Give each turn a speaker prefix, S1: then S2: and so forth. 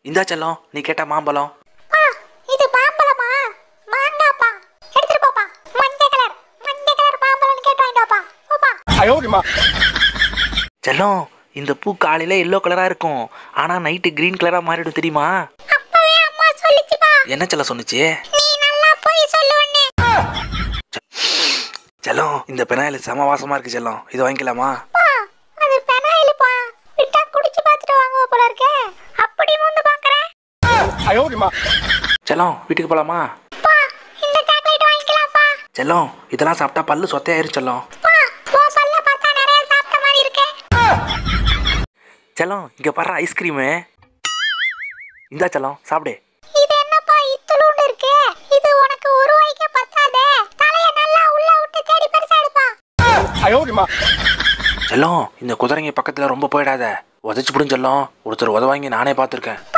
S1: இந்தா செல்லம் நீ கேட்ட மாம்பழம்
S2: பா இது மாம்பழமா மாங்காப்பா எடுத்துட்டு போப்பா மஞ்சள் கலர் மஞ்சள் கலர் மாம்பழம்னு கேட்டு வாங்கிட்டு வாப்பா போப்பா
S1: செல்லம் இந்த பூ காலையில எல்லோ கலரா இருக்கும் ஆனா நைட்டு கிரீன் கலரா மாறிடும் தெரியுமா
S2: அப்பவே அம்மா சொல்லிச்சுப்பா
S1: என்ன செல்லம் சொன்னுச்சு
S2: நீ நல்லா போய் சொல்லுவன்னு
S1: செல்லம் இந்த பெனாயில் செம வாசமா இருக்கு செல்லம் இது வாங்கிக்கலாமா
S2: பா அது பெனாயிலுப்பா விட்டா குடிச்சு பார்த்துட்டு வாங்குவ போல இருக்கே அப்படி வந்து பாக்குறேன்
S1: செல்லம் வீட்டுக்கு போலாமா
S2: பா இந்த சாக்லேட் வாங்கிக்கலாம்ப்பா
S1: செல்லம் இதெல்லாம் சாப்பிட்டா பல்லு சொத்தையாயிரும் செல்லம்
S2: பா உன் பல்ல பார்த்தா நிறைய சாப்பிட்ட மாதிரி இருக்கே
S1: செல்லம் இங்க பாரு ஐஸ்கிரீமு இந்தா செல்லம் சாப்பிடு
S2: இது என்னப்பா இத்துளூண்டு இருக்கு இது உனக்கு ஒரு ரூபாய்க்கே பத்தாதே தலைய நல்லா உள்ள விட்டு தேடி பெருசா எடுப்பா
S1: செல்லம் இந்த குதிரைங்க பக்கத்துல ரொம்ப போயிடாத உதச்சு பிடும் செல்லம் ஒருத்தர் உதவாங்கி நானே பார்த்துருக்கேன்